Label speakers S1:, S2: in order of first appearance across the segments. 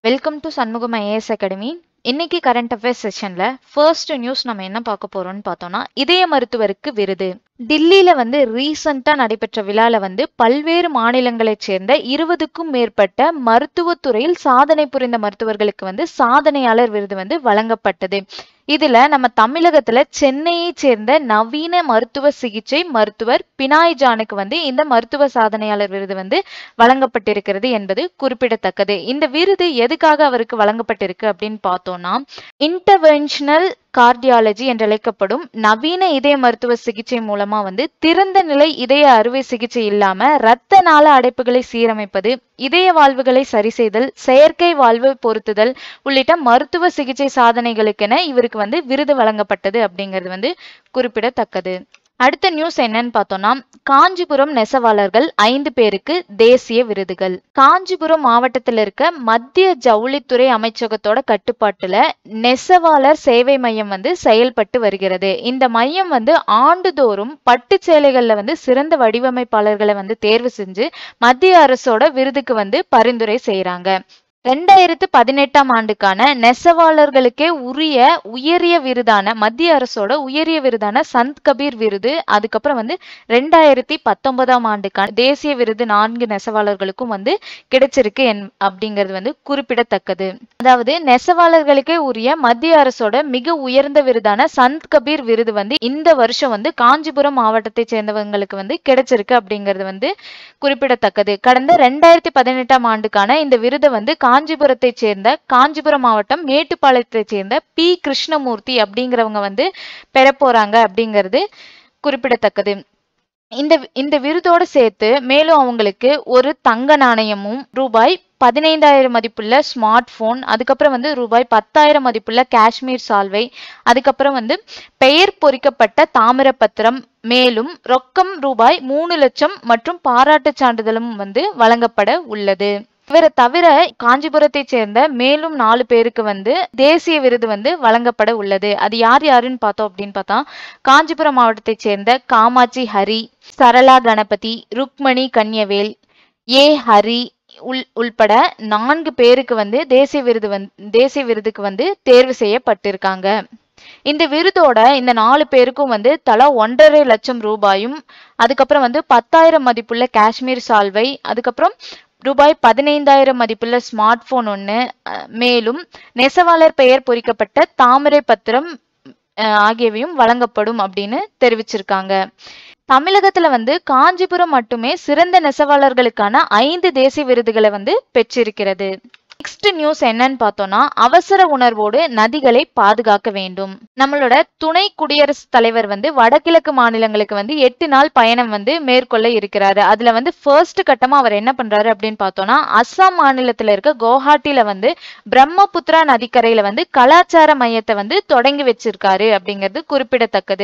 S1: welcome to Shanmugam IAS academy இன்னைக்கு current affairs செஷன்ல first news நம்ம என்ன பார்க்க போறோம்னு பார்த்தோம்னா இதய மருத்துவருக்கு விருது டில்லியில வந்து ரீசண்டா நடைபெற்ற விழால வந்து பல்வேறு மாநிலங்களைச் சேர்ந்த இருபதுக்கும் மேற்பட்ட மருத்துவத்துறையில் சாதனை புரிந்த மருத்துவர்களுக்கு வந்து சாதனையாளர் விருது வந்து வழங்கப்பட்டது இதுல நம்ம தமிழகத்துல சென்னையை சேர்ந்த நவீன மருத்துவ சிகிச்சை மருத்துவர் பினாய் ஜானுக்கு வந்து இந்த மருத்துவ சாதனையாளர் விருது வந்து வழங்கப்பட்டிருக்கிறது என்பது குறிப்பிடத்தக்கது இந்த விருது எதுக்காக அவருக்கு வழங்கப்பட்டிருக்கு அப்படின்னு பார்த்தோம்னா இன்டர்வென்ஷனல் கார்டியாலஜி என்றழைக்கப்படும் நவீன இதய மருத்துவ சிகிச்சை மூலமா வந்து திறந்த நிலை இதய அறுவை சிகிச்சை இல்லாம இரத்த நாள அடைப்புகளை சீரமைப்பது இதய வாழ்வுகளை சரி செய்தல் செயற்கை வாழ்வு பொருத்துதல் உள்ளிட்ட மருத்துவ சிகிச்சை சாதனைகளுக்கென இவருக்கு வந்து விருது வழங்கப்பட்டது அப்படிங்கிறது வந்து குறிப்பிடத்தக்கது அடுத்த நியூஸ் என்னன்னு பார்த்தோம்னா காஞ்சிபுரம் நெசவாளர்கள் ஐந்து பேருக்கு தேசிய விருதுகள் காஞ்சிபுரம் மாவட்டத்தில் இருக்க மத்திய ஜவுளித்துறை அமைச்சகத்தோட கட்டுப்பாட்டுல நெசவாளர் சேவை மையம் வந்து செயல்பட்டு வருகிறது இந்த மையம் வந்து ஆண்டுதோறும் பட்டு சேலைகள்ல வந்து சிறந்த வடிவமைப்பாளர்களை வந்து தேர்வு செஞ்சு மத்திய அரசோட விருதுக்கு வந்து பரிந்துரை செய்யறாங்க ரெண்டாயிரத்து பதினெட்டாம் ஆண்டுக்கான நெசவாளர்களுக்கே உரிய உயரிய விருதான மத்திய அரசோட உயரிய விருதான சந்த் கபீர் விருது அதுக்கப்புறம் வந்து ரெண்டாயிரத்தி பத்தொன்பதாம் ஆண்டுக்கான தேசிய விருது நான்கு நெசவாளர்களுக்கும் வந்து கிடைச்சிருக்கு என் அப்படிங்கிறது வந்து குறிப்பிடத்தக்கது அதாவது நெசவாளர்களுக்கே உரிய மத்திய அரசோட மிக உயர்ந்த விருதான சந்த் கபீர் விருது வந்து இந்த வருஷம் வந்து காஞ்சிபுரம் மாவட்டத்தை சேர்ந்தவங்களுக்கு வந்து கிடைச்சிருக்கு அப்படிங்கிறது வந்து குறிப்பிடத்தக்கது கடந்த ரெண்டாயிரத்தி பதினெட்டாம் ஆண்டுக்கான இந்த விருதை வந்து காஞ்சிபுரத்தை சேர்ந்த காஞ்சிபுரம் மாவட்டம் மேட்டுப்பாளையத்தை சேர்ந்த பி கிருஷ்ணமூர்த்தி அப்படிங்கிறவங்க வந்து பெற போறாங்க அப்படிங்கிறது குறிப்பிடத்தக்கது இந்த இந்த விருதோட சேர்த்து மேலும் அவங்களுக்கு ஒரு தங்க நாணயமும் ரூபாய் பதினைந்தாயிரம் மதிப்புள்ள ஸ்மார்ட் போன் அதுக்கப்புறம் வந்து ரூபாய் பத்தாயிரம் மதிப்புள்ள காஷ்மீர் சால்வை அதுக்கப்புறம் வந்து பெயர் பொறிக்கப்பட்ட தாமிர பத்திரம் மேலும் ரொக்கம் ரூபாய் மூணு லட்சம் மற்றும் பாராட்டுச் சான்றிதழும் வந்து வழங்கப்பட உள்ளது இவரை தவிர காஞ்சிபுரத்தை சேர்ந்த மேலும் நாலு பேருக்கு வந்து தேசிய விருது வந்து வழங்கப்பட உள்ளது அது யார் யாருன்னு பார்த்தோம் அப்படின்னு பார்த்தா காஞ்சிபுரம் மாவட்டத்தை சேர்ந்த காமாட்சி ஹரி சரளா கணபதி ருக்மணி கன்யவேல் ஏ ஹரி உள் உள்பட நான்கு பேருக்கு வந்து தேசிய விருது வந்து தேசிய விருதுக்கு வந்து தேர்வு செய்யப்பட்டிருக்காங்க இந்த விருதோட இந்த நாலு பேருக்கும் வந்து தலா ஒன்றரை லட்சம் ரூபாயும் அதுக்கப்புறம் வந்து பத்தாயிரம் மதிப்புள்ள காஷ்மீர் சால்வை அதுக்கப்புறம் ரூபாய் பதினைந்தாயிரம் மதிப்புள்ள ஸ்மார்ட் போன் ஒன்று மேலும் நெசவாளர் பெயர் பொறிக்கப்பட்ட தாமரை பத்திரம் ஆகியவையும் வழங்கப்படும் அப்படின்னு தெரிவிச்சிருக்காங்க தமிழகத்துல வந்து காஞ்சிபுரம் மட்டுமே சிறந்த நெசவாளர்களுக்கான ஐந்து தேசிய விருதுகளை வந்து பெற்றிருக்கிறது நெக்ஸ்ட் நியூஸ் என்னன்னு பார்த்தோம்னா அவசர உணர்வோடு நதிகளை பாதுகாக்க வேண்டும் நம்மளோட துணை குடியரசுத் தலைவர் வந்து வடகிழக்கு மாநிலங்களுக்கு வந்து எட்டு நாள் பயணம் வந்து மேற்கொள்ள இருக்கிறாரு அதுல வந்து ஃபர்ஸ்ட் கட்டமா அவர் என்ன பண்றாரு அப்படின்னு பார்த்தோம்னா அஸ்ஸாம் மாநிலத்துல இருக்க குவஹாட்டில வந்து பிரம்மபுத்திரா நதிக்கரையில வந்து கலாச்சார மையத்தை வந்து தொடங்கி வச்சிருக்காரு அப்படிங்கிறது குறிப்பிடத்தக்கது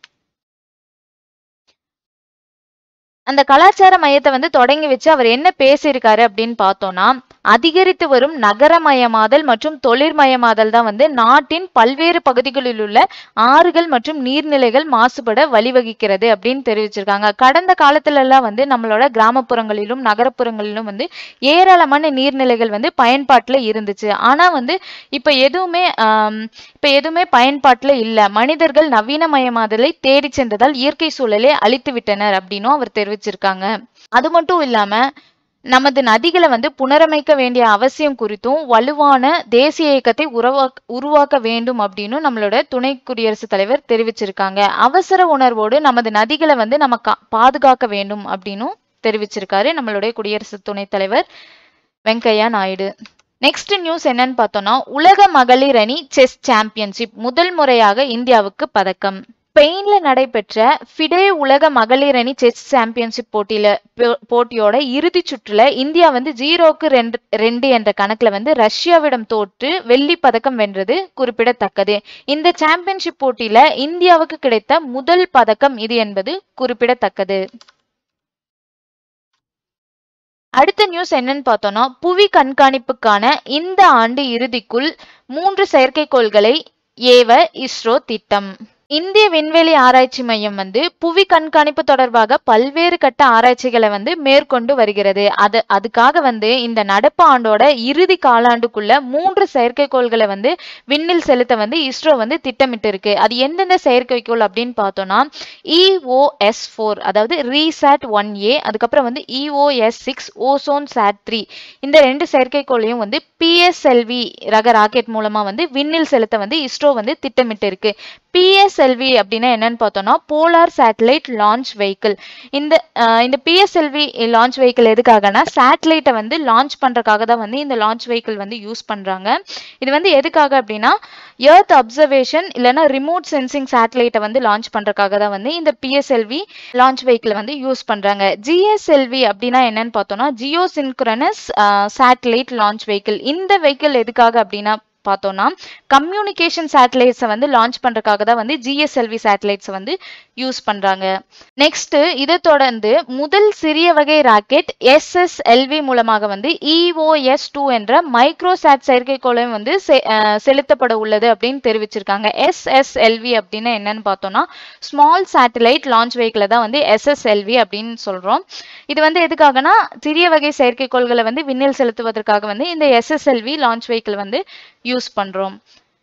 S1: அந்த கலாச்சார மையத்தை வந்து தொடங்கி வச்சு அவர் என்ன பேசியிருக்காரு அப்படின்னு பார்த்தோம்னா அதிகரித்து வரும் நகரமயமாதல் மற்றும் தொழிற்மயமாதல் தான் வந்து நாட்டின் பல்வேறு பகுதிகளில் உள்ள ஆறுகள் மற்றும் நீர்நிலைகள் மாசுபட வழிவகுக்கிறது அப்படின்னு தெரிவிச்சிருக்காங்க கடந்த காலத்துல எல்லாம் வந்து நம்மளோட கிராமப்புறங்களிலும் நகரப்புறங்களிலும் வந்து ஏராளமான நீர்நிலைகள் வந்து பயன்பாட்டுல இருந்துச்சு ஆனா வந்து இப்ப எதுவுமே ஆஹ் இப்ப எதுவுமே பயன்பாட்டுல இல்ல மனிதர்கள் நவீனமயமாதலை தேடி சென்றதால் இயற்கை சூழலை அழித்து விட்டனர் அப்படின்னும் அவர் தெரிவிச்சிருக்காங்க அது மட்டும் இல்லாம நமது நதிகளை வந்து புனரமைக்க வேண்டிய அவசியம் குறித்தும் வலுவான தேசிய இயக்கத்தை உருவாக்க உருவாக்க வேண்டும் அப்படின்னு நம்மளோட துணை குடியரசுத் தலைவர் தெரிவிச்சிருக்காங்க அவசர உணர்வோடு நமது நதிகளை வந்து நம்ம பாதுகாக்க வேண்டும் அப்படின்னும் தெரிவிச்சிருக்காரு நம்மளுடைய குடியரசு துணைத் தலைவர் வெங்கையா நாயுடு நெக்ஸ்ட் நியூஸ் என்னன்னு பார்த்தோம்னா உலக மகளிர் அணி செஸ் சாம்பியன்ஷிப் முதல் முறையாக இந்தியாவுக்கு பதக்கம் ஸ்பெயின்ல நடைபெற்ற ஃபிடே உலக மகளிர் அணி செஸ் சாம்பியன்ஷிப் போட்டியில போட்டியோட இறுதி சுற்றுல இந்தியா வந்து ஜீரோக்கு ரெண்டு ரெண்டு என்ற கணக்குல வந்து ரஷ்யாவிடம் தோற்று வெள்ளி பதக்கம் வென்றது குறிப்பிடத்தக்கது இந்த சாம்பியன்ஷிப் போட்டியில இந்தியாவுக்கு கிடைத்த முதல் பதக்கம் இது என்பது குறிப்பிடத்தக்கது அடுத்த நியூஸ் என்னன்னு பார்த்தோம்னா புவி கண்காணிப்புக்கான இந்த ஆண்டு இறுதிக்குள் மூன்று செயற்கைக்கோள்களை ஏவ இஸ்ரோ திட்டம் இந்திய விண்வெளி ஆராய்ச்சி மையம் வந்து புவி கண்காணிப்பு தொடர்பாக பல்வேறு கட்ட ஆராய்ச்சிகளை வந்து மேற்கொண்டு வருகிறது அது அதுக்காக வந்து இந்த நடப்பு ஆண்டோட இறுதி காலாண்டுக்குள்ள மூன்று செயற்கைக்கோள்களை வந்து விண்ணில் செலுத்த வந்து இஸ்ரோ வந்து திட்டமிட்டு இருக்கு அது எந்தெந்த செயற்கைக்கோள் அப்படின்னு பார்த்தோம்னா இஓஎஸ் ஃபோர் அதாவது ரீசாட் ஒன் ஏ அதுக்கப்புறம் வந்து EOS six ozone sat three இந்த ரெண்டு செயற்கைக்கோளையும் வந்து பிஎஸ்எல்வி ரக ராக்கெட் மூலமா வந்து விண்ணில் செலுத்த வந்து இஸ்ரோ வந்து திட்டமிட்டு இருக்கு பிஎஸ்எல்வி அப்படின்னா என்னன்னு பார்த்தோம்னா போலார் சேட்டலைட் லான்ச் வெஹிக்கிள் இந்த அஹ், இந்த பிஎஸ்எல்வி லான்ச் வெஹிக்கிள் எதுக்காகனா சேட்டலைட்டை வந்து லான்ச் பண்றதுக்காக தான் வந்து இந்த லான்ச் வெஹிக்கிள் வந்து யூஸ் பண்றாங்க இது வந்து எதுக்காக அப்படின்னா எர்த் அப்சர்வேஷன் இல்லைன்னா ரிமோட் சென்சிங் சேட்டலைட்டை வந்து லான்ச் பண்றதுக்காக தான் வந்து இந்த பிஎஸ்எல்வி லான்ச் வெஹிக்கிள் வந்து யூஸ் பண்றாங்க ஜிஎஸ்எல்வி அப்படின்னா என்னன்னு பார்த்தோம்னா geo synchronous satellite launch vehicle இந்த வெஹிக்கிள் எதுக்காக அப்படின்னா பார்த்தோம்னா கம்யூனிகேஷன் சேட்டலைட்ஸை வந்து லான்ச் பண்றதுக்காக தான் வந்து ஜிஎஸ்எல்வி சேட்டலைட்ஸை வந்து யூஸ் பண்றாங்க நெக்ஸ்ட் இதை தொடர்ந்து முதல் சிறிய வகை ராக்கெட் எஸ்எஸ்எல்வி மூலமாக வந்து இஓஎஸ் டூ என்ற மைக்ரோசாட் செயற்கைக்கோளையும் வந்து செ- அஹ் செலுத்தப்பட உள்ளது அப்படின்னு தெரிவிச்சிருக்காங்க எஸ்எஸ்எல்வி அப்படின்னு என்னன்னு பார்த்தோம்னா ஸ்மால் சேட்டலைட் லான்ச் வெஹிக்கிளை தான் வந்து எஸ்எஸ்எல்வி அப்படின்னு சொல்றோம் இது வந்து எதுக்காகனா சிறிய வகை செயற்கைக்கோள்களை வந்து விண்ணில் செலுத்துவதற்காக வந்து இந்த எஸ்எஸ்எல்வி லான்ச் வெஹிக்கிள் வந்து யூஸ் பண்றோம்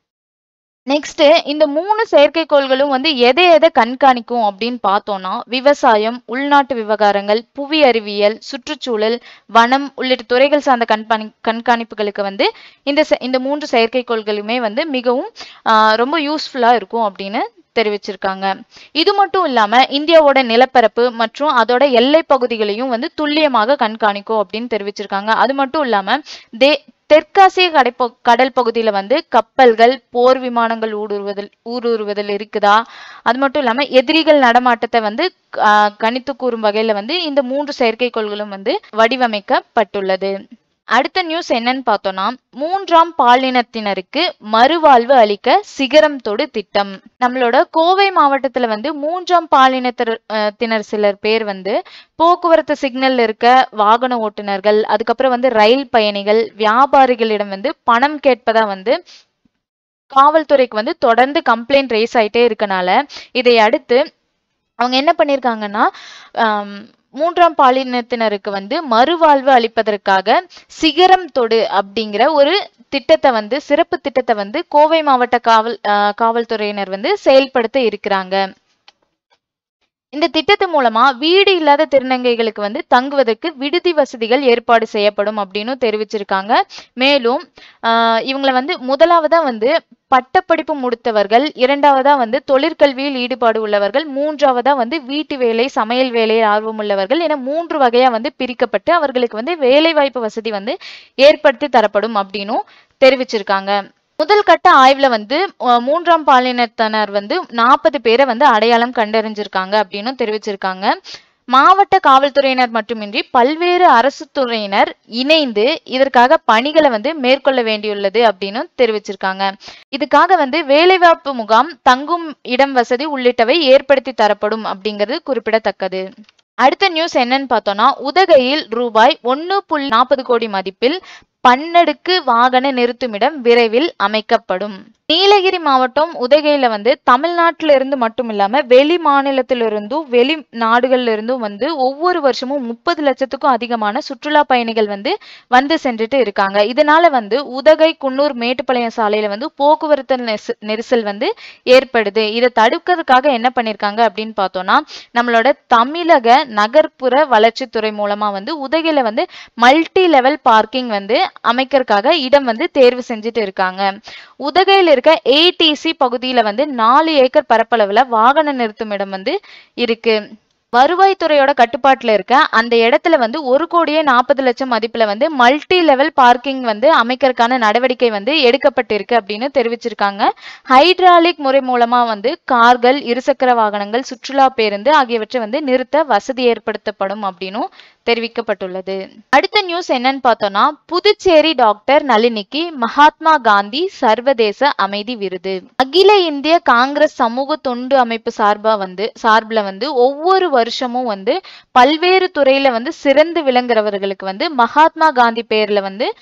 S1: நெக்ஸ்ட் இந்த மூணு செயற்கைக்கோள்களும் வந்து எதை எதை கண்காணிக்கும் அப்படின்னு பார்த்தோம்னா விவசாயம் உள்நாட்டு விவகாரங்கள் புவி அறிவியல் சுற்றுச்சூழல் வனம் உள்ளிட்ட துறைகள் சார்ந்த கண்காணி கண்காணிப்புகளுக்கு வந்து இந்த செ- இந்த மூன்று செயற்கைக்கோள்களுமே வந்து மிகவும் ஆஹ், ரொம்ப யூஸ்ஃபுல்லா இருக்கும் அப்படின்னு தெரிவிச்சிருக்காங்க இது மட்டும் இல்லாம இந்தியாவோட நிலப்பரப்பு மற்றும் அதோட எல்லை பகுதிகளையும் வந்து துல்லியமாக கண்காணிக்கும் அப்படின்னு தெரிவிச்சிருக்காங்க அது மட்டும் இல்லாம தே தெற்காசிய கடைப்ப கடல் பகுதியில வந்து கப்பல்கள் போர் விமானங்கள் ஊடுருவதில் ஊடுருவதில் இருக்குதா அது மட்டும் இல்லாம எதிரிகள் நடமாட்டத்தை வந்து ஆஹ், கணித்து கூறும் வகையில வந்து இந்த மூன்று செயற்கைக்கோள்களும் வந்து வடிவமைக்கப்பட்டுள்ளது அடுத்த நியூஸ் என்னன்னு பார்த்தோம்னா மூன்றாம் பாலினத்தினருக்கு மறுவாழ்வு அளிக்க சிகரம் தொடு திட்டம் நம்மளோட கோவை மாவட்டத்துல வந்து மூன்றாம் பாலினத்தர் அஹ், தினர் சிலர் பேர் வந்து போக்குவரத்து சிக்னல்ல இருக்க வாகன ஓட்டுநர்கள் அதுக்கப்புறம் வந்து ரயில் பயணிகள் வியாபாரிகளிடம் வந்து பணம் கேட்பதா வந்து காவல்துறைக்கு வந்து தொடர்ந்து கம்ப்ளைண்ட் ரேஸ் ஆயிட்டே இருக்கனால இதை அடுத்து அவங்க என்ன பண்ணியிருக்காங்கன்னா ஆம், மூன்றாம் பாலினத்தினருக்கு வந்து மறுவாழ்வு அளிப்பதற்காக சிகரம் தொடு அப்படிங்கிற ஒரு திட்டத்தை வந்து சிறப்பு திட்டத்தை வந்து கோவை மாவட்ட காவல் ஆஹ், காவல்துறையினர் வந்து செயல்படுத்த இருக்கிறாங்க இந்த திட்டத்து மூலமா வீடு இல்லாத திருநங்கைகளுக்கு வந்து தங்குவதற்கு விடுதி வசதிகள் ஏற்பாடு செய்யப்படும் அப்படின்னு தெரிவிச்சிருக்காங்க மேலும் ஆஹ் இவங்கள வந்து முதலாவதா வந்து பட்டப்படிப்பு முடித்தவர்கள் இரண்டாவதா வந்து தொழிற்கல்வியில் ஈடுபாடு உள்ளவர்கள் மூன்றாவதா வந்து வீட்டு வேலை சமையல் வேலையில் ஆர்வம் உள்ளவர்கள் என மூன்று வகையா வந்து பிரிக்கப்பட்டு அவர்களுக்கு வந்து வேலை வாய்ப்பு வசதி வந்து ஏற்படுத்தி தரப்படும் அப்படின்னும் தெரிவிச்சிருக்காங்க முதல் கட்ட ஆய்வுல வந்து அஹ், மூன்றாம் பாலினத்தினர் வந்து நாற்பது பேரை வந்து அடையாளம் கண்டறிஞ்சிருக்காங்க அப்படின்னு தெரிவிச்சிருக்காங்க மாவட்ட காவல்துறையினர் மட்டுமின்றி பல்வேறு அரசு துறையினர் இணைந்து இதற்காக பணிகளை வந்து மேற்கொள்ள வேண்டியுள்ளது அப்படின்னு தெரிவிச்சிருக்காங்க இதுக்காக வந்து வேலைவாய்ப்பு முகாம் தங்கும் இடம் வசதி உள்ளிட்டவை ஏற்படுத்தி தரப்படும் அப்படிங்கிறது குறிப்பிடத்தக்கது அடுத்த நியூஸ் என்னன்னு பார்த்தோம்னா உதகையில் ரூபாய் ஒன்னு புள்ளி நாற்பது கோடி மதிப்பில் பன்னடுக்கு வாகன நிறுத்துமிடம் விரைவில் அமைக்கப்படும் நீலகிரி மாவட்டம் உதகையில வந்து தமிழ்நாட்டில இருந்து மட்டும் இல்லாம வெளி மாநிலத்திலிருந்தும் வெளி நாடுகள்ல இருந்தும் வந்து ஒவ்வொரு வருஷமும் முப்பது லட்சத்துக்கும் அதிகமான சுற்றுலா பயணிகள் வந்து வந்து சென்றுட்டு இருக்காங்க இதனால வந்து உதகை குன்னூர் மேட்டுப்பாளையம் சாலையில வந்து போக்குவரத்து நெரிச- நெரிசல் வந்து ஏற்படுது இதை தடுக்கிறதுக்காக என்ன பண்ணிருக்காங்க அப்படின்னு பார்த்தோம்னா நம்மளோட தமிழக நகர்ப்புற வளர்ச்சித்துறை மூலமா வந்து உதகையில வந்து மல்டி லெவல் பார்க்கிங் வந்து அமைக்கிறதுக்காக இடம் வந்து தேர்வு செஞ்சுட்டு இருக்காங்க உதகையில் இருக்க ஏடிசி பகுதியில வந்து நாலு ஏக்கர் பரப்பளவுல வாகன நிறுத்தும் இடம் வந்து இருக்கு வருவாய்த்துறையோட கட்டுப்பாட்டுல இருக்க அந்த இடத்துல வந்து ஒரு கோடியே நாற்பது லட்சம் மதிப்புல வந்து மல்டி லெவல் பார்க்கிங் வந்து அமைக்கிறதுக்கான நடவடிக்கை வந்து எடுக்கப்பட்டிருக்கு அப்படின்னு தெரிவிச்சிருக்காங்க ஹைட்ராலிக் முறை மூலமா வந்து கார்கள் இருசக்கர வாகனங்கள் சுற்றுலா பேருந்து ஆகியவற்றை வந்து நிறுத்த வசதி ஏற்படுத்தப்படும் அப்படின்னும் தெரிவிக்கப்பட்டுள்ளது அடுத்த நியூஸ் என்னன்னு பார்த்தோம்னா புதுச்சேரி டாக்டர் நளினிக்கு மகாத்மா காந்தி சர்வதேச அமைதி விருது அகில இந்திய காங்கிரஸ் சமூக தொண்டு அமைப்பு சார்பா வந்து சார்பில் வந்து ஒவ்வொரு வருஷமும் வந்து பல்வேறு துறையில வந்து சிறந்து விளங்குறவர்களுக்கு வந்து மகாத்மா காந்தி பேர்ல வந்து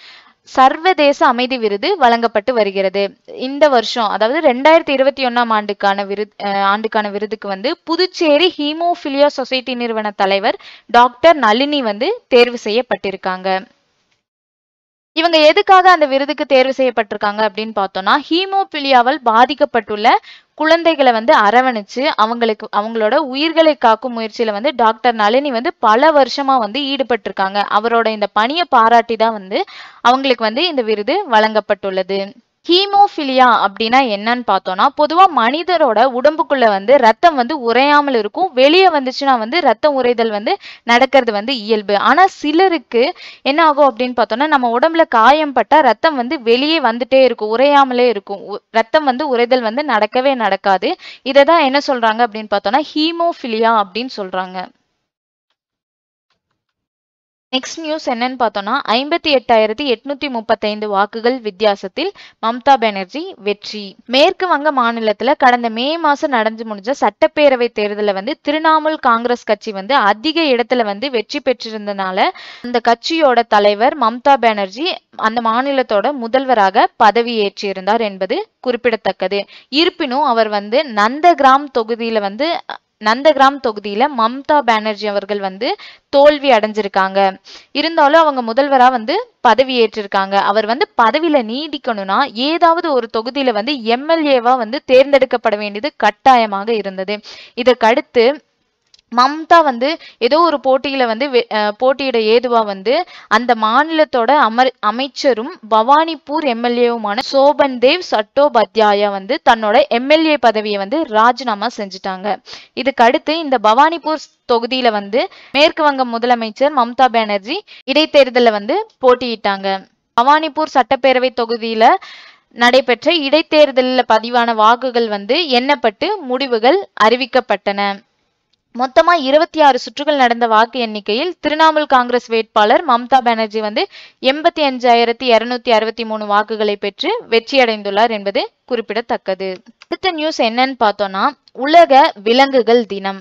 S1: சர்வதேச அமைதி விருது வழங்கப்பட்டு வருகிறது இந்த வருஷம் அதாவது ரெண்டாயிரத்தி இருபத்தி ஒன்னாம் ஆண்டுக்கான விருது அஹ் ஆண்டுக்கான விருதுக்கு வந்து புதுச்சேரி ஹீமோஃபிலியா சொசைட்டி நிறுவன தலைவர் டாக்டர் நளினி வந்து தேர்வு செய்யப்பட்டிருக்காங்க இவங்க எதுக்காக அந்த விருதுக்கு தேர்வு செய்யப்பட்டிருக்காங்க அப்படின்னு பார்த்தோம்னா ஹீமோபிலியாவால் பாதிக்கப்பட்டுள்ள குழந்தைகளை வந்து அரவணைச்சு அவங்களுக்கு அவங்களோட உயிர்களை காக்கும் முயற்சியில வந்து டாக்டர் நளினி வந்து பல வருஷமா வந்து ஈடுபட்டிருக்காங்க அவரோட இந்த பணியை பாராட்டி தான் வந்து அவங்களுக்கு வந்து இந்த விருது வழங்கப்பட்டுள்ளது ஹீமோஃபிலியா அப்படின்னா என்னன்னு பார்த்தோம்னா பொதுவா மனிதரோட உடம்புக்குள்ள வந்து ரத்தம் வந்து உறையாமல் இருக்கும் வெளியே வந்துச்சுன்னா வந்து ரத்தம் உறைதல் வந்து நடக்கிறது வந்து இயல்பு ஆனா சிலருக்கு என்ன ஆகும் அப்படின்னு பார்த்தோம்னா நம்ம உடம்புல காயம் பட்டா ரத்தம் வந்து வெளியே வந்துட்டே இருக்கும் உறையாமலே இருக்கும் உ- ரத்தம் வந்து உறைதல் வந்து நடக்கவே நடக்காது இதை தான் என்ன சொல்றாங்க அப்படின்னு பார்த்தோம்னா ஹீமோஃபிலியா அப்படின்னு சொல்றாங்க நெக்ஸ்ட் நியூஸ் என்னன்னு பார்த்தோம்னா ஐம்பத்தி எட்டாயிரத்தி எட்நூத்தி முப்பத்தைந்து வாக்குகள் வித்தியாசத்தில் மம்தா பானர்ஜி வெற்றி மேற்கு வங்க மாநிலத்துல கடந்த மே மாசம் நடந்து முடிஞ்ச சட்டப்பேரவை தேர்தலில் வந்து திரிணாமுல் காங்கிரஸ் கட்சி வந்து அதிக இடத்துல வந்து வெற்றி பெற்றிருந்தனால அந்த கட்சியோட தலைவர் மம்தா பானர்ஜி அந்த மாநிலத்தோட முதல்வராக பதவியேற்றிருந்தார் என்பது குறிப்பிடத்தக்கது இருப்பினும் அவர் வந்து நந்தகிராம் தொகுதியில வந்து நந்தகிராம் தொகுதியில மம்தா பானர்ஜி அவர்கள் வந்து தோல்வி அடைஞ்சிருக்காங்க இருந்தாலும் அவங்க முதல்வரா வந்து பதவி ஏற்றிருக்காங்க அவர் வந்து பதவியில நீடிக்கணும்னா ஏதாவது ஒரு தொகுதியில வந்து எம்எல்ஏவா வந்து தேர்ந்தெடுக்கப்பட வேண்டியது கட்டாயமாக இருந்தது இதற்கடுத்து மம்தா வந்து ஏதோ ஒரு போட்டியில வந்து வெ- அஹ் போட்டியிட ஏதுவா வந்து அந்த மாநிலத்தோட அமர் அமைச்சரும் பவானிபூர் எம்எல்ஏவுமான சோபன் தேவ் சட்டோபாத்யாயா வந்து தன்னோட எம்எல்ஏ பதவியை வந்து ராஜினாமா செஞ்சுட்டாங்க இதுக்கு அடுத்து இந்த பவானிபூர் தொகுதியில வந்து மேற்கு வங்க முதலமைச்சர் மம்தா பானர்ஜி இடைத்தேர்தல்ல வந்து போட்டியிட்டாங்க பவானிபூர் சட்டப்பேரவை தொகுதியில நடைபெற்ற இடைத்தேர்தலில் பதிவான வாக்குகள் வந்து எண்ணப்பட்டு முடிவுகள் அறிவிக்கப்பட்டன மொத்தமா இருபத்தி ஆறு சுற்றுகள் நடந்த வாக்கு எண்ணிக்கையில் திரிணாமுல் காங்கிரஸ் வேட்பாளர் மம்தா பானர்ஜி வந்து எண்பத்தி அஞ்சாயிரத்தி இருநூத்தி அறுபத்தி மூணு வாக்குகளை பெற்று வெற்றியடைந்துள்ளார் என்பது குறிப்பிடத்தக்கது அடுத்த நியூஸ் என்னன்னு பார்த்தோம்னா உலக விலங்குகள் தினம்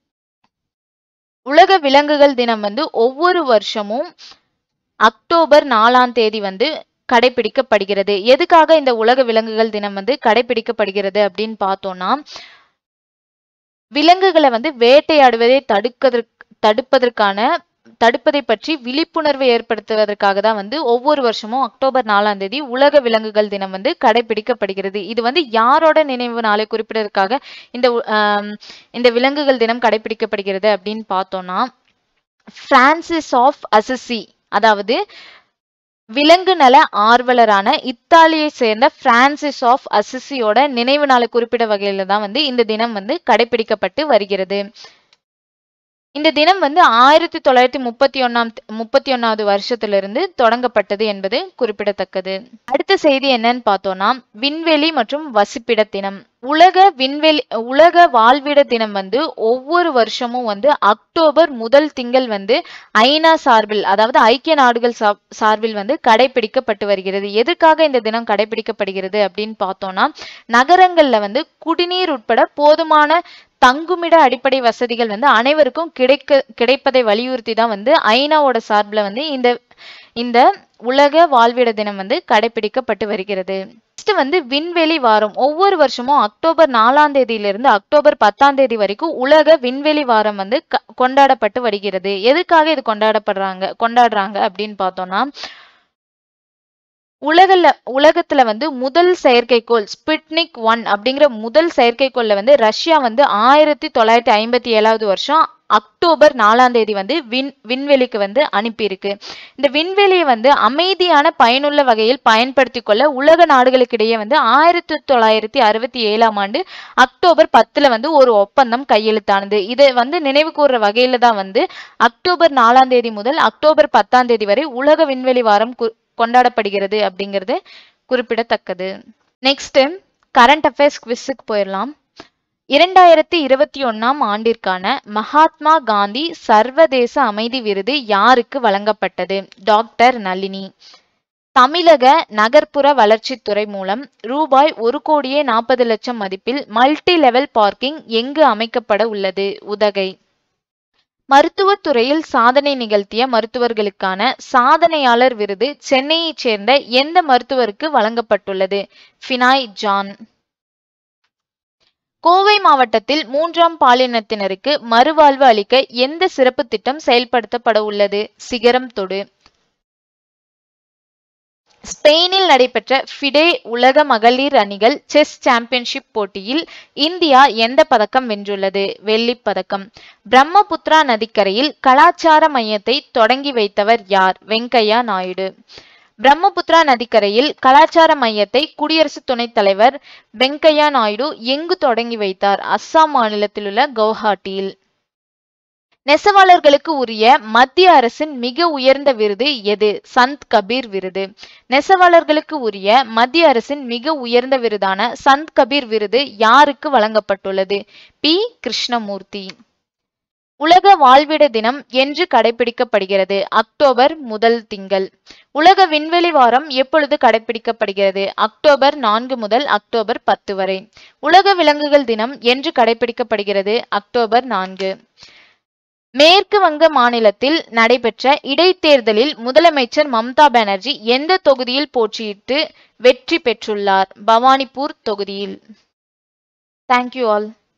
S1: உலக விலங்குகள் தினம் வந்து ஒவ்வொரு வருஷமும் அக்டோபர் நாலாம் தேதி வந்து கடைபிடிக்கப்படுகிறது எதுக்காக இந்த உலக விலங்குகள் தினம் வந்து கடைபிடிக்கப்படுகிறது அப்படின்னு பார்த்தோம்னா விலங்குகளை வந்து வேட்டையாடுவதை தடுப்பதற்கு தடுப்பதற்கான தடுப்பதை பற்றி விழிப்புணர்வு ஏற்படுத்துவதற்காக தான் வந்து ஒவ்வொரு வருஷமும் அக்டோபர் நாலாம் தேதி உலக விலங்குகள் தினம் வந்து கடைபிடிக்கப்படுகிறது இது வந்து யாரோட நினைவு நாளை குறிப்பிடுவதற்காக இந்த உ- ஆம், இந்த விலங்குகள் தினம் கடைபிடிக்கப்படுகிறது அப்படின்னு பார்த்தோம்னா பிரான்சிஸ் ஆஃப் அசிசி அதாவது விலங்கு நல ஆர்வலரான இத்தாலியை சேர்ந்த பிரான்சிஸ் ஆஃப் அசிசியோட நினைவு நாளை குறிப்பிட வகையில தான் வந்து இந்த தினம் வந்து கடைபிடிக்கப்பட்டு வருகிறது இந்த தினம் வந்து ஆயிரத்தி தொள்ளாயிரத்தி முப்பத்தி ஒன்னாம் முப்பத்தி ஒன்னாவது வருஷத்திலிருந்து தொடங்கப்பட்டது என்பது குறிப்பிடத்தக்கது அடுத்த செய்தி என்னன்னு பார்த்தோம்னா விண்வெளி மற்றும் வசிப்பிட தினம் உலக விண்வெளி உலக வாழ்விட தினம் வந்து ஒவ்வொரு வருஷமும் வந்து அக்டோபர் முதல் திங்கள் வந்து ஐநா சார்பில் அதாவது ஐக்கிய நாடுகள் சா- சார்பில் வந்து கடைபிடிக்கப்பட்டு வருகிறது எதுக்காக இந்த தினம் கடைபிடிக்கப்படுகிறது அப்படின்னு பார்த்தோம்னா நகரங்கள்ல வந்து குடிநீர் உட்பட போதுமான தங்குமிட அடிப்படை வசதிகள் வந்து அனைவருக்கும் கிடைக்க கிடைப்பதை வலியுறுத்தி தான் வந்து ஐநாவோட சார்பில் வந்து இந்த இந்த உலக வாழ்விட தினம் வந்து கடைபிடிக்கப்பட்டு வருகிறது நெக்ஸ்ட் வந்து விண்வெளி வாரம் ஒவ்வொரு வருஷமும் அக்டோபர் நாலாம் தேதியிலிருந்து அக்டோபர் பத்தாம் தேதி வரைக்கும் உலக விண்வெளி வாரம் வந்து க- கொண்டாடப்பட்டு வருகிறது எதுக்காக இது கொண்டாடப்படுறாங்க கொண்டாடுறாங்க அப்படின்னு பார்த்தோம்னா உலகல உலகத்துல வந்து முதல் செயற்கைக்கோள் ஸ்புட்னிக் ஒன் அப்படிங்கிற முதல் செயற்கைக்கோள்ல வந்து ரஷ்யா வந்து ஆயிரத்தி தொள்ளாயிரத்தி ஐம்பத்தி ஏழாவது வருஷம் அக்டோபர் நாலாம் தேதி வந்து விண் விண்வெளிக்கு வந்து அனுப்பியிருக்கு இந்த விண்வெளியை வந்து அமைதியான பயனுள்ள வகையில் பயன்படுத்திக் கொள்ள உலக நாடுகளுக்கிடையே வந்து ஆயிரத்தி தொள்ளாயிரத்தி அறுபத்தி ஏழாம் ஆண்டு அக்டோபர் பத்துல வந்து ஒரு ஒப்பந்தம் கையெழுத்தானது இதை வந்து நினைவு கூர்ற வகையில தான் வந்து அக்டோபர் நாலாம் தேதி முதல் அக்டோபர் பத்தாம் தேதி வரை உலக விண்வெளி வாரம் கு- கொண்டாடப்படுகிறது அப்படிங்கிறது குறிப்பிடத்தக்கது நெக்ஸ்ட் கரண்ட் அஃபேர்ஸ் குவிஸுக்கு போயிடலாம் இரண்டாயிரத்தி இருபத்தி ஒன்னாம் ஆண்டிற்கான மகாத்மா காந்தி சர்வதேச அமைதி விருது யாருக்கு வழங்கப்பட்டது டாக்டர் நளினி தமிழக நகர்ப்புற வளர்ச்சித்துறை மூலம் ரூபாய் ஒரு கோடியே நாற்பது லட்சம் மதிப்பில் மல்டி லெவல் பார்க்கிங் எங்கு அமைக்கப்பட உள்ளது உதகை மருத்துவத் துறையில் சாதனை நிகழ்த்திய மருத்துவர்களுக்கான சாதனையாளர் விருது சென்னையைச் சேர்ந்த எந்த மருத்துவருக்கு வழங்கப்பட்டுள்ளது ஃபினாய் ஜான் கோவை மாவட்டத்தில் மூன்றாம் பாலினத்தினருக்கு மறுவாழ்வு அளிக்க எந்த சிறப்பு திட்டம் செயல்படுத்தப்பட உள்ளது சிகரம் தொடு ஸ்பெயினில் நடைபெற்ற ஃபிடே உலக மகளிர் அணிகள் செஸ் சாம்பியன்ஷிப் போட்டியில் இந்தியா எந்த பதக்கம் வென்றுள்ளது வெள்ளிப் பதக்கம் பிரம்மபுத்திரா நதிக்கரையில் கலாச்சார மையத்தை தொடங்கி வைத்தவர் யார் வெங்கையா நாயுடு பிரம்மபுத்திரா நதிக்கரையில் கலாச்சார மையத்தை குடியரசு துணைத் தலைவர் வெங்கையா நாயுடு எங்கு தொடங்கி வைத்தார் அஸ்ஸாம் மாநிலத்திலுள்ள கவுஹாட்டியில் நெசவாளர்களுக்கு உரிய மத்திய அரசின் மிக உயர்ந்த விருது எது சந்த் கபீர் விருது நெசவாளர்களுக்கு உரிய மத்திய அரசின் மிக உயர்ந்த விருதான சந்த் கபீர் விருது யாருக்கு வழங்கப்பட்டுள்ளது பி கிருஷ்ணமூர்த்தி உலக வாழ்விட தினம் என்று கடைபிடிக்கப்படுகிறது அக்டோபர் முதல் திங்கள் உலக விண்வெளி வாரம் எப்பொழுது கடைபிடிக்கப்படுகிறது அக்டோபர் நான்கு முதல் அக்டோபர் பத்து வரை உலக விலங்குகள் தினம் என்று கடைபிடிக்கப்படுகிறது அக்டோபர் நான்கு மேற்கு வங்க மாநிலத்தில் நடைபெற்ற இடைத்தேர்தலில் முதலமைச்சர் மம்தா பானர்ஜி எந்த தொகுதியில் போட்டியிட்டு வெற்றி பெற்றுள்ளார் பவானிபூர் தொகுதியில் தேங்க்யூ ஆல்